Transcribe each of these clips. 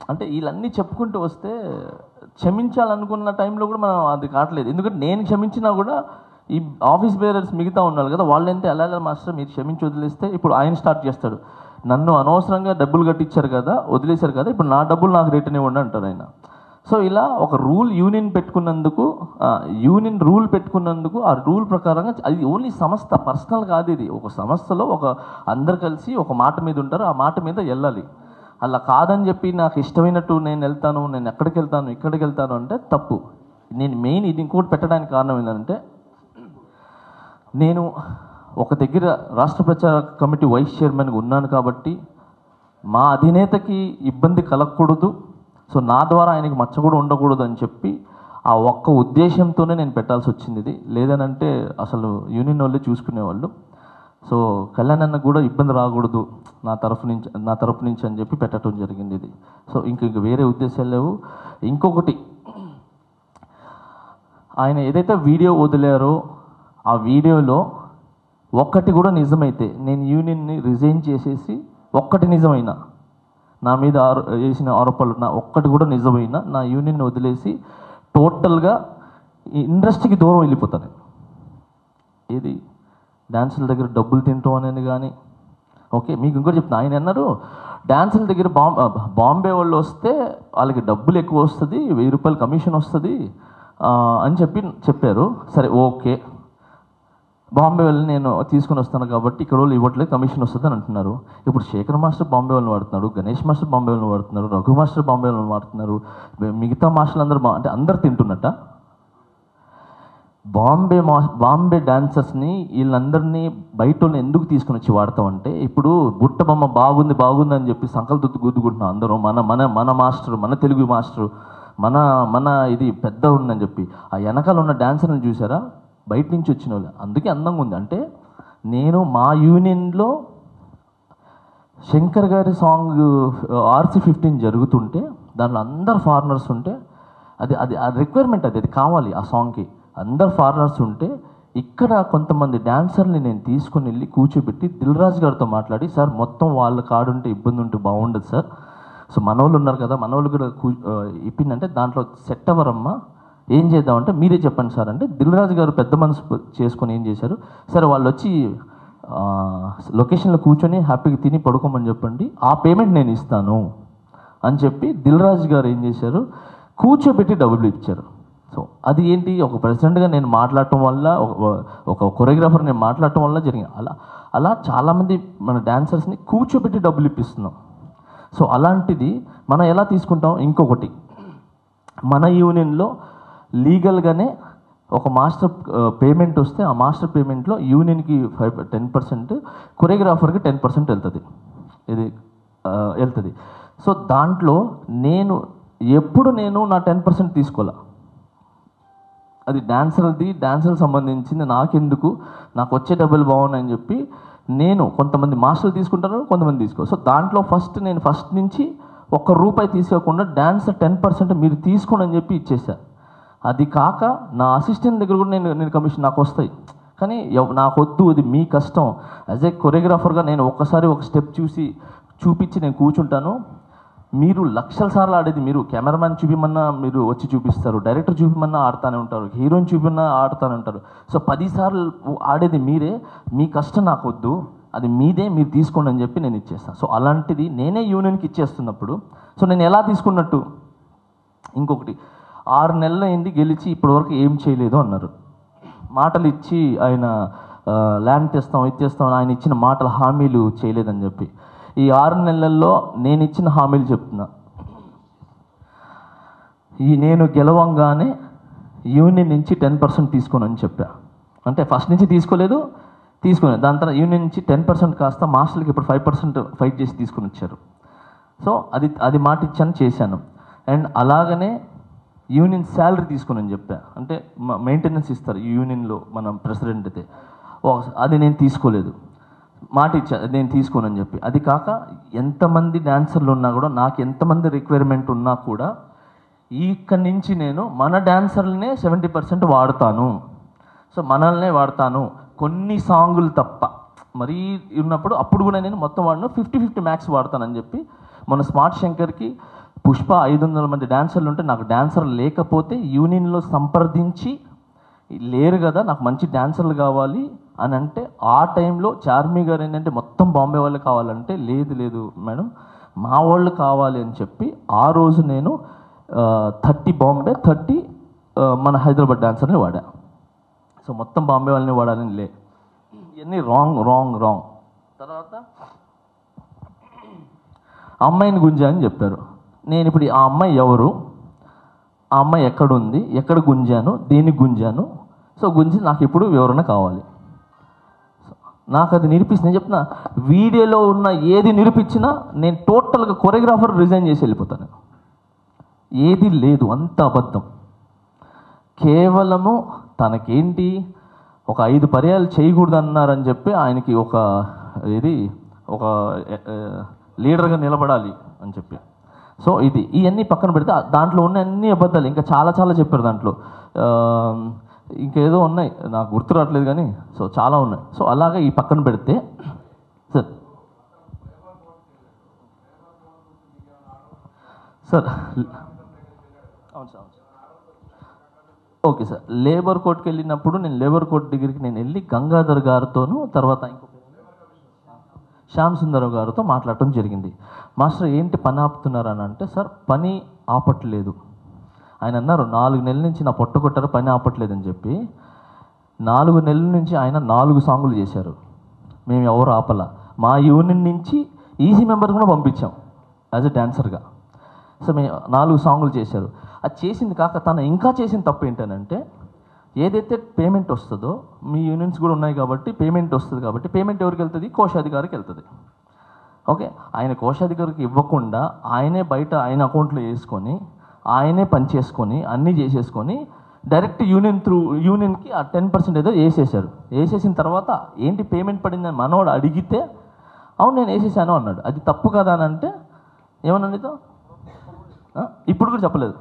అంటే వీళ్ళన్నీ చెప్పుకుంటూ వస్తే క్షమించాలనుకున్న టైంలో కూడా మనం అది కావట్లేదు ఎందుకంటే నేను క్షమించినా కూడా ఈ ఆఫీస్ బేరర్స్ మిగతా ఉన్నారు కదా వాళ్ళంటే ఎలా ఎలా మాస్టర్ మీరు క్షమించి వదిలేస్తే ఇప్పుడు ఆయన స్టార్ట్ చేస్తాడు నన్ను అనవసరంగా డబ్బులు కట్టించారు కదా వదిలేశారు కదా ఇప్పుడు నా డబ్బులు నాకు రిటర్న్ ఇవ్వండి అంటారు ఆయన సో ఇలా ఒక రూల్ యూనియన్ పెట్టుకున్నందుకు ఆ, యూనియన్ రూల్ పెట్టుకున్నందుకు ఆ రూల్ ప్రకారంగా అది ఓన్లీ సంస్థ పర్సనల్ కాదు ఇది ఒక సంస్థలో ఒక అందరు కలిసి ఒక మాట మీద ఉంటారు ఆ మాట మీద వెళ్ళాలి అలా కాదని చెప్పి నాకు ఇష్టమైనట్టు నేను వెళ్తాను నేను ఎక్కడికి వెళ్తాను ఇక్కడికి వెళ్తాను అంటే తప్పు నేను మెయిన్ ఇది ఇంకోటి పెట్టడానికి కారణం ఏంటంటే నేను ఒక దగ్గర రాష్ట్ర ప్రచార కమిటీ వైస్ చైర్మన్గా ఉన్నాను కాబట్టి మా అధినేతకి ఇబ్బంది కలగకూడదు సో నా ద్వారా ఆయనకి మచ్చ కూడా ఉండకూడదు అని చెప్పి ఆ ఒక్క ఉద్దేశంతోనే నేను పెట్టాల్సి వచ్చింది ఇది లేదనంటే అసలు యూనియన్ వాళ్ళే చూసుకునేవాళ్ళు సో కళ్యాణ్ అన్న కూడా ఇబ్బంది రాకూడదు నా తరఫు నుంచి నా తరఫు నుంచి అని చెప్పి పెట్టడం జరిగింది ఇది సో ఇంక ఇంక వేరే ఉద్దేశాలు లేవు ఇంకొకటి ఆయన ఏదైతే వీడియో వదిలారో ఆ వీడియోలో ఒక్కటి కూడా నిజమైతే నేను యూనియన్ని రిజైన్ చేసేసి ఒక్కటి నిజమైనా నా మీద ఆరో వేసిన ఆరోపణలు నా ఒక్కటి కూడా నిజమైనా నా యూనియన్ని వదిలేసి టోటల్గా ఈ ఇండస్ట్రీకి దూరం వెళ్ళిపోతాను ఏది డాన్సుల దగ్గర డబ్బులు తింటాం అనేది కానీ ఓకే మీకు ఇంకోటి చెప్తున్నా ఆయన అన్నారు డాన్సుల దగ్గర బాంబే బాంబే వాళ్ళు వస్తే వాళ్ళకి డబ్బులు ఎక్కువ వస్తుంది వెయ్యి రూపాయలు కమిషన్ వస్తుంది ఆ, అని చెప్పి చెప్పారు సరే ఓకే బాంబే వెళ్ళి నేను తీసుకుని వస్తాను కాబట్టి ఇక్కడ వాళ్ళు ఇవ్వట్లేదు కమిషన్ వస్తుంది అని అంటున్నారు ఇప్పుడు శేఖర్ మాస్టర్ బాంబే వాళ్ళని వాడుతున్నాడు గణేష్ మాస్టర్ బాంబే వాళ్ళని వాడుతున్నారు రఘు మాస్టర్ బాంబే వాళ్ళని వాడుతున్నారు మిగతా మాస్టర్లు అందరూ బా- అంటే అందరు తింటున్నట్ట బాంబే మా బాంబే డాన్సర్స్ని వీళ్ళందరినీ బయట వాళ్ళని ఎందుకు తీసుకుని వచ్చి వాడతామంటే ఇప్పుడు బుట్ట బొమ్మ బాగుంది బాగుంది అని చెప్పి సంకల్ప గుద్దుకుంటున్నాం అందరూ మన మన మన మాస్టర్ మన తెలుగు మాస్టర్ మన మన ఇది పెద్ద ఉందని చెప్పి ఆ వెనకాల ఉన్న డాన్సర్ని చూసారా బయట నుంచి వచ్చిన వాళ్ళు అందుకే అందంగా ఉంది అంటే నేను మా యూనియన్లో శంకర్ గారి సాంగ్ ఆర్సీ ఫిఫ్టీన్ జరుగుతుంటే దాంట్లో అందరు ఫారినర్స్ ఉంటే అది అది ఆ రిక్వైర్మెంట్ అది అది కావాలి ఆ సాంగ్కి అందరు ఫారినర్స్ ఉంటే ఇక్కడ కొంతమంది డాన్సర్ని నేను తీసుకుని వెళ్ళి కూర్చోబెట్టి దిల్ రాజు గారితో మాట్లాడి సార్ మొత్తం వాళ్ళ కాడుంటే ఇబ్బంది ఉంటే బాగుండదు సార్ సో మనోళ్ళు ఉన్నారు కదా మనోళ్ళు కూడా కూ ఆ, ఇప్పిందంటే దాంట్లో సెట్ అవ్వరమ్మా ఏం చేద్దామంటే మీరే చెప్పండి సార్ అంటే దిల్ రాజు గారు పెద్ద మనసు చేసుకొని ఏం చేశారు సరే వాళ్ళు వచ్చి ఆ, లొకేషన్లో కూర్చొని హ్యాపీగా తిని పడుకోమని చెప్పండి ఆ పేమెంట్ నేను ఇస్తాను అని చెప్పి దిల్ రాజు గారు ఏం చేశారు కూర్చోబెట్టి డబ్బులు ఇచ్చారు సో అది ఏంటి ఒక ప్రెసిడెంట్గా నేను మాట్లాడటం వల్ల ఒక- ఒక కొరియోగ్రాఫర్ నేను మాట్లాడటం వల్ల జరిగింది అలా అలా చాలామంది మన డాన్సర్స్ని కూర్చోబెట్టి డబ్బులు ఇప్పిస్తున్నాం సో అలాంటిది మనం ఎలా తీసుకుంటాం ఇంకొకటి మన యూనియన్లో లీగల్గానే ఒక మాస్టర్ పేమెంట్ వస్తే ఆ మాస్టర్ పేమెంట్లో యూనియన్కి ఫైవ్ టెన్ పర్సెంట్ కొరియోగ్రాఫర్కి టెన్ పర్సెంట్ వెళ్తుంది ఇది ఆ, వెళ్తుంది సో దాంట్లో నేను ఎప్పుడు నేను నా టెన్ పర్సెంట్ తీసుకోవాలా అది డాన్సర్ది డాన్సర్ సంబంధించింది నాకెందుకు నాకు వచ్చే డబ్బులు బాగున్నాయని చెప్పి నేను కొంతమంది మాస్టర్లు తీసుకుంటారు కొంతమంది తీసుకో సో దాంట్లో ఫస్ట్ నేను ఫస్ట్ నుంచి ఒక్క రూపాయి తీసుకోకుండా డాన్సర్ టెన్ పర్సెంట్ మీరు తీసుకోండి అని చెప్పి ఇచ్చేసా అది కాక నా అసిస్టెంట్ దగ్గర కూడా నేను నేను కమిషన్ నాకు వస్తాయి కానీ ఎవ్- నాకు వద్దు అది మీ కష్టం యాజ్ ఏ కొరియోగ్రాఫర్గా నేను ఒక్కసారి ఒక స్టెప్ చూసి చూపించి నేను కూర్చుంటాను మీరు లక్షల సార్లు ఆడేది మీరు కెమెరామ్యాన్ చూపిమన్నా మీరు వచ్చి చూపిస్తారు డైరెక్టర్ చూపిమన్నా ఆడుతూనే ఉంటారు హీరోయిన్ చూపిమన్నా ఆడుతూనే ఉంటారు సో పదిసార్లు ఆడేది మీరే మీ కష్టం నాకు వద్దు అది మీదే మీరు తీసుకోండి అని చెప్పి నేను ఇచ్చేస్తాను సో అలాంటిది నేనే యూనియన్కి ఇచ్చేస్తున్నప్పుడు సో నేను ఎలా తీసుకున్నట్టు ఇంకొకటి ఆరు నెలలు అయింది గెలిచి ఇప్పటివరకు ఏం చేయలేదు అన్నారు మాటలు ఇచ్చి ఆయన ఆ, ల్యాండ్ తెస్తాం ఇది తెస్తాం అని ఆయన ఇచ్చిన మాటల హామీలు చేయలేదని చెప్పి ఈ ఆరు నెలల్లో నేను ఇచ్చిన హామీలు చెప్తున్నా ఈ నేను గెలవంగానే యూనియన్ నుంచి టెన్ పర్సెంట్ తీసుకోనని చెప్పా అంటే ఫస్ట్ నుంచి తీసుకోలేదు తీసుకునే దాని తర్వాత యూనియన్ నుంచి టెన్ పర్సెంట్ కాస్త మాస్టర్లకి ఇప్పుడు ఫైవ్ పర్సెంట్ ఫైట్ చేసి తీసుకుని వచ్చారు సో అది అది మాట ఇచ్చాను చేశాను అండ్ అలాగనే యూనియన్ శాలరీ తీసుకుని అని చెప్పా అంటే మెయింటెనెన్స్ ఇస్తారు ఈ యూనియన్లో మనం ప్రెసిడెంట్ అయితే ఓ అది నేను తీసుకోలేదు మాట ఇచ్చా నేను తీసుకోనని చెప్పి అది కాక ఎంతమంది డాన్సర్లు ఉన్నా కూడా నాకు ఎంతమంది రిక్వైర్మెంట్ ఉన్నా కూడా ఇక్కడి నుంచి నేను మన డాన్సర్లనే సెవెంటీ పర్సెంట్ వాడతాను సో మనల్నే వాడతాను కొన్ని సాంగులు తప్ప మరీ ఉన్నప్పుడు అప్పుడు కూడా నేను మొత్తం వాడిన ఫిఫ్టీ ఫిఫ్టీ మ్యాక్స్ వాడతానని చెప్పి మన స్మార్ట్ శంకర్కి పుష్ప ఐదు వందల మంది డాన్సర్లు ఉంటే నాకు డాన్సర్ లేకపోతే యూనియన్లో సంప్రదించి లేరు కదా నాకు మంచి డాన్సర్లు కావాలి అని అంటే ఆ టైంలో చార్మి గారు ఏంటంటే మొత్తం బాంబే వాళ్ళు కావాలంటే లేదు లేదు మేడం మా వాళ్ళు కావాలి అని చెప్పి ఆ రోజు నేను థర్టీ బాంబే థర్టీ మన హైదరాబాద్ డాన్సర్ని వాడా సో మొత్తం బాంబే వాళ్ళని వాడాలని లే ఇవన్నీ రాంగ్ రాంగ్ రాంగ్ తర్వాత ఆ అమ్మాయిని గుంజా అని చెప్పారు నేను ఇప్పుడు ఆ అమ్మాయి ఎవరు ఆ అమ్మాయి ఎక్కడుంది ఎక్కడ గుంజాను దేన్ని గుంజాను సో గుంజి నాకు ఇప్పుడు వివరణ కావాలి నాకు అది నిరూపిస్తుంది నేను చెప్తున్నా వీడియోలో ఉన్న ఏది నిరూపించినా నేను టోటల్గా కొరియోగ్రాఫర్ రిజైన్ చేసి వెళ్ళిపోతాను ఏది లేదు అంత అబద్ధం కేవలము తనకేంటి ఒక ఐదు పర్యాలు చేయకూడదు అన్నారని చెప్పి ఆయనకి ఒక ఇది ఒక ఎ, ఎ, లీడర్గా నిలబడాలి అని చెప్పి సో ఇది ఇవన్నీ పక్కన పెడితే ఆ దాంట్లో ఉన్న అన్ని అబద్ధాలు ఇంకా చాలా చాలా చెప్పారు దాంట్లో ఆ, ఇంకేదో ఉన్నాయి నాకు గుర్తు రావట్లేదు కానీ సో చాలా ఉన్నాయి సో అలాగా ఈ పక్కన పెడితే సార్ సార్ అవును సార్ అవును సార్ ఓకే సార్ లేబర్ కోర్ట్కి వెళ్ళినప్పుడు నేను లేబర్ కోర్ట్ దగ్గరికి నేను వెళ్ళి గంగాధర్ గారితోనూ తర్వాత ఇంకొక శ్యామ్ సుందరం గారితో మాట్లాడటం జరిగింది మాస్టర్ ఏంటి పని ఆపుతున్నారు అని అంటే సార్ పని ఆపట్లేదు ఆయన అన్నారు నాలుగు నెలల నుంచి నా పొట్ట కొట్టారు పని ఆపట్లేదని చెప్పి నాలుగు నెలల నుంచి ఆయన నాలుగు సాంగులు చేశారు మేము ఎవరు ఆపల మా యూనియన్ నుంచి ఈజీ మెంబర్ కూడా పంపించాం యాజ్ ఎ డాన్సర్గా సో మేము నాలుగు సాంగులు చేశారు అది చేసింది కాక తను ఇంకా చేసిన తప్పు ఏంటనంటే ఏదైతే పేమెంట్ వస్తుందో మీ యూనియన్స్ కూడా ఉన్నాయి కాబట్టి పేమెంట్ వస్తుంది కాబట్టి పేమెంట్ ఎవరికి వెళ్తుంది కోశాధికారికి వెళ్తుంది ఓకే ఆయన కోశాధికారికి ఇవ్వకుండా ఆయనే బయట ఆయన అకౌంట్లో వేసుకొని ఆయనే పని చేసుకొని అన్నీ చేసేసుకొని డైరెక్ట్ యూనియన్ త్రూ యూనియన్కి ఆ టెన్ పర్సెంట్ ఏదో వేసేసారు వేసేసిన తర్వాత ఏంటి పేమెంట్ పడిందని మనవాడు అడిగితే అవును నేను వేసేసాను అన్నాడు అది తప్పు కదా అని అంటే ఏమన్నా నీతో ఆ? ఇప్పుడు కూడా చెప్పలేదు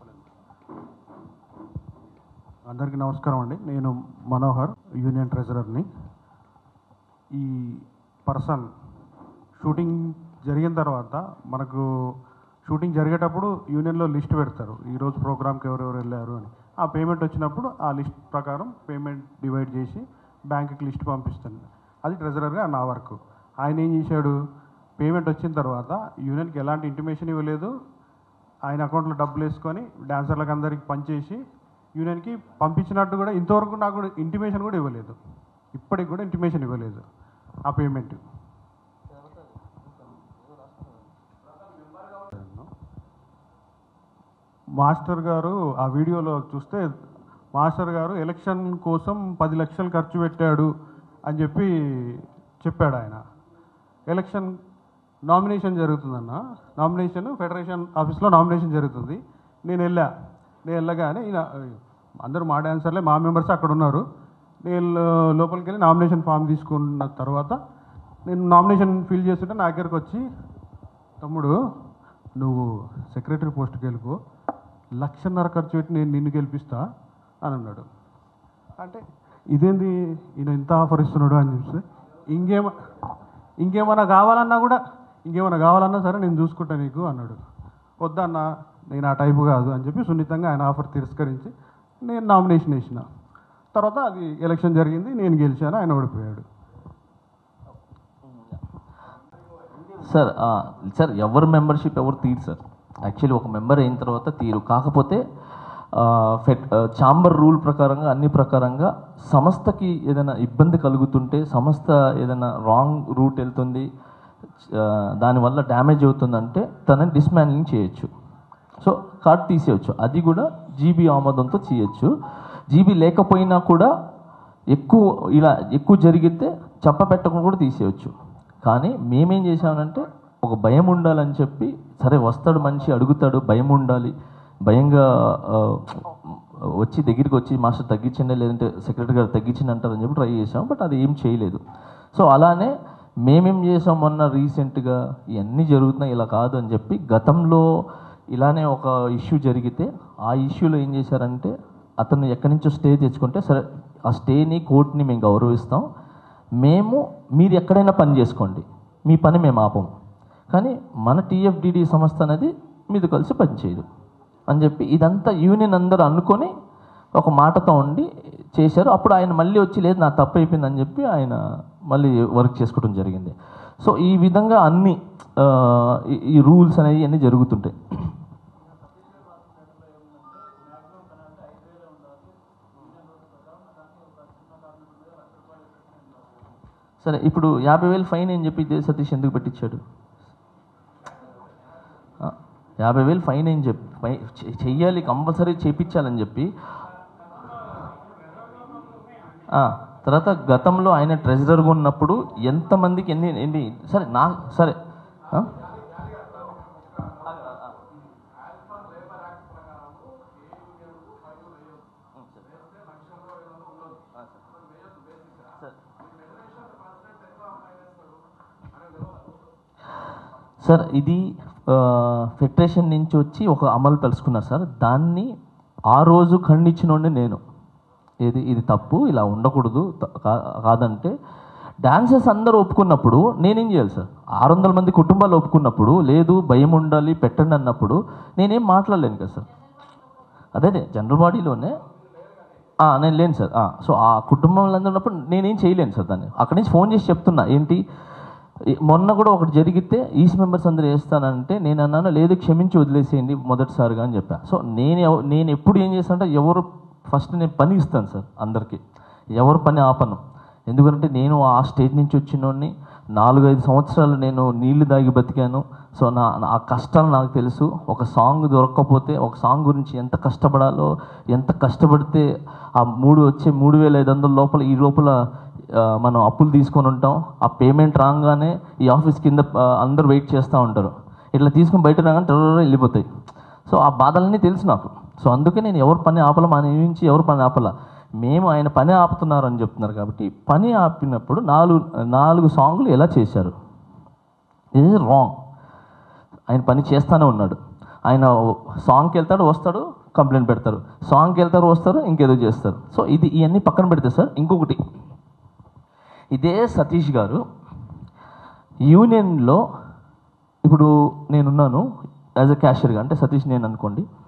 అందరికీ నమస్కారం అండి నేను మనోహర్ యూనియన్ ట్రెజరర్ని ఈ పర్సన్ షూటింగ్ జరిగిన తర్వాత మనకు షూటింగ్ జరిగేటప్పుడు యూనియన్లో లిస్ట్ పెడతారు ఈరోజు ప్రోగ్రామ్కి ఎవరెవరు వెళ్ళారు అని ఆ పేమెంట్ వచ్చినప్పుడు ఆ లిస్ట్ ప్రకారం పేమెంట్ డివైడ్ చేసి బ్యాంకుకి లిస్ట్ పంపిస్తాను అది ట్రెజరర్గా నా వర్క్ ఆయన ఏం చేశాడు పేమెంట్ వచ్చిన తర్వాత యూనియన్కి ఎలాంటి ఇంటిమేషన్ ఇవ్వలేదు ఆయన అకౌంట్లో డబ్బులు వేసుకొని డాన్సర్లకు అందరికి పనిచేసి యూనియన్కి పంపించినట్టు కూడా ఇంతవరకు నాకు కూడా ఇంటిమేషన్ కూడా ఇవ్వలేదు ఇప్పటికి కూడా ఇంటిమేషన్ ఇవ్వలేదు ఆ పేమెంట్ మాస్టర్ గారు ఆ వీడియోలో చూస్తే మాస్టర్ గారు ఎలక్షన్ కోసం పది లక్షలు ఖర్చు పెట్టాడు అని చెప్పి చెప్పాడు ఆయన ఎలక్షన్ నామినేషన్ జరుగుతుందన్న నామినేషన్ ఫెడరేషన్ ఆఫీస్లో నామినేషన్ జరుగుతుంది నేను వెళ్ళా నేను వెళ్ళగానే ఈయన అందరూ మా డాన్సర్లే మా మెంబర్స్ అక్కడ ఉన్నారు నేను లోపలికి వెళ్ళి నామినేషన్ ఫామ్ తీసుకున్న తర్వాత నేను నామినేషన్ ఫిల్ చేస్తుంటే నా దగ్గరకు వచ్చి తమ్ముడు నువ్వు సెక్రటరీ పోస్ట్కి వెళ్ళిపో లక్షన్నర ఖర్చు పెట్టి నేను నిన్ను గెలిపిస్తా అని అన్నాడు అంటే ఇదేంది ఈయన ఇంత ఆఫర్ ఇస్తున్నాడు అని చూస్తే ఇంకేమ ఇంకేమైనా కావాలన్నా కూడా ఇంకేమైనా కావాలన్నా సరే నేను చూసుకుంటా నీకు అన్నాడు వద్దన్న నేను ఆ టైపు కాదు అని చెప్పి సున్నితంగా ఆయన ఆఫర్ తిరస్కరించి నేను నామినేషన్ వేసిన తర్వాత అది ఎలక్షన్ జరిగింది నేను గెలిచాను ఆయన ఓడిపోయాడు సార్ ఆ, సార్ ఎవరు మెంబర్షిప్ ఎవరు తీరు సార్ యాక్చువల్లీ ఒక మెంబర్ అయిన తర్వాత తీరు కాకపోతే ఆ, ఫెడ్ ఆ, ఛాంబర్ రూల్ ప్రకారంగా అన్ని ప్రకారంగా సంస్థకి ఏదైనా ఇబ్బంది కలుగుతుంటే సంస్థ ఏదైనా రాంగ్ రూట్ వెళ్తుంది ఆ, దానివల్ల డ్యామేజ్ అవుతుందంటే తనని డిస్మాండ్లింగ్ చేయొచ్చు సో కార్డ్ తీసేయచ్చు అది కూడా జీబీ ఆమోదంతో చేయొచ్చు జీబీ లేకపోయినా కూడా ఎక్కువ ఇలా ఎక్కువ జరిగితే చెప్ప పెట్టకుండా కూడా తీసేయచ్చు కానీ మేమేం చేసామనంటే ఒక భయం ఉండాలని చెప్పి సరే వస్తాడు మనిషి అడుగుతాడు భయం ఉండాలి భయంగా ఆ, వచ్చి దగ్గరికి వచ్చి మాస్టర్ తగ్గించండి లేదంటే సెక్రటరీ గారు తగ్గించండి అంటారని చెప్పి ట్రై చేసాం బట్ అది ఏం చేయలేదు సో అలానే మేమేం చేసాం మొన్న రీసెంట్గా ఇవన్నీ జరుగుతున్నాయి ఇలా కాదు అని చెప్పి గతంలో ఇలానే ఒక ఇష్యూ జరిగితే ఆ ఇష్యూలో ఏం చేశారంటే అతను ఎక్కడి నుంచో స్టే తెచ్చుకుంటే సరే ఆ స్టేని కోర్టుని మేము గౌరవిస్తాం మేము మీరు ఎక్కడైనా పని చేసుకోండి మీ పని మేము ఆపం కానీ మన టీఎఫ్డిడి సంస్థ అనేది మీతో కలిసి పనిచేయదు అని చెప్పి ఇదంతా యూనియన్ అందరూ అనుకొని ఒక మాటతో ఉండి చేశారు అప్పుడు ఆయన మళ్ళీ వచ్చి లేదు నా తప్పు అయిపోయింది అని చెప్పి ఆయన మళ్ళీ వర్క్ చేసుకోవడం జరిగింది సో ఈ విధంగా అన్ని ఆ, ఈ- ఈ రూల్స్ అనేవి అన్నీ జరుగుతుంటాయి సరే ఇప్పుడు యాభై వేలు ఫైన్ అని చెప్పి ఇదే సతీష్ ఎందుకు పెట్టించాడు ఆ, యాభై వేలు ఫైన్ అని చెప్పి ఫై- చె- చెయ్యాలి కంపల్సరీ చేపించాలని చెప్పి ఆ, తర్వాత గతంలో ఆయన ట్రెజరర్గా ఉన్నప్పుడు ఎంతమందికి ఎన్ని ఎన్ని సరే నా సరే ఆ? సార్ ఇది ఆ, ఫెడరేషన్ నుంచి వచ్చి ఒక అమలు తెలుసుకున్నారు సార్ దాన్ని ఆ రోజు ఖండించినోండి నేను ఇది ఇది తప్పు ఇలా ఉండకూడదు త- కా- కాదంటే డాన్సర్స్ అందరూ ఒప్పుకున్నప్పుడు నేనేం చేయాలి సార్ ఆరు వందల మంది కుటుంబాలు ఒప్పుకున్నప్పుడు లేదు భయం ఉండాలి పెట్టండి అన్నప్పుడు నేనేం మాట్లాడలేను కదా సార్ అదే జనరల్ బాడీలోనే ఆ, నేను లేను సార్ ఆ, సో ఆ కుటుంబంలో అందరూ ఉన్నప్పుడు నేనేం చేయలేను సార్ దాన్ని అక్కడి నుంచి ఫోన్ చేసి చెప్తున్నా ఏంటి ఈ- మొన్న కూడా ఒకటి జరిగితే ఈస్ట్ మెంబర్స్ అందరూ వేస్తానంటే నేను అన్నాను లేదు క్షమించి వదిలేసేయండి మొదటిసారిగా అని చెప్పా సో నేను ఎవ- నేను ఎప్పుడు ఏం చేస్తానంటే ఎవరు ఫస్ట్ నేను పని ఇస్తాను సార్ అందరికీ ఎవరు పని ఆపను ఎందుకంటే నేను ఆ స్టేజ్ నుంచి వచ్చినోడిని నాలుగైదు సంవత్సరాలు నేను నీళ్లు దాగి బతికాను సో నా నా ఆ కష్టాలు నాకు తెలుసు ఒక సాంగ్ దొరకకపోతే ఒక సాంగ్ గురించి ఎంత కష్టపడాలో ఎంత కష్టపడితే ఆ మూడు వచ్చే మూడు వేల ఐదు వందల లోపల ఈ లోపల ఆ, మనం అప్పులు తీసుకొని ఉంటాం ఆ పేమెంట్ రాగానే ఈ ఆఫీస్ కింద ఆ, అందరూ వెయిట్ చేస్తూ ఉంటారు ఇట్లా తీసుకొని బయట రాగానే టర్ర వెళ్ళిపోతాయి సో ఆ బాధలన్నీ తెలుసు నాకు సో అందుకే నేను ఎవరు పని ఆపల మన నుంచి ఎవరు పని ఆపల మేము ఆయన పని ఆపుతున్నారు అని చెప్తున్నారు కాబట్టి పని ఆపినప్పుడు నాలుగు నాలుగు సాంగ్లు ఎలా చేశారు ఇది రాంగ్ ఆయన పని చేస్తానే ఉన్నాడు ఆయన సాంగ్కి వెళ్తాడు వస్తాడు కంప్లైంట్ పెడతారు సాంగ్కి వెళ్తారు వస్తారు ఇంకేదో చేస్తారు సో ఇది ఇవన్నీ పక్కన పెడితే సార్ ఇంకొకటి ఇదే సతీష్ గారు యూనియన్లో ఇప్పుడు నేనున్నాను యాజ్ అ క్యాషియర్గా అంటే సతీష్ నేను అనుకోండి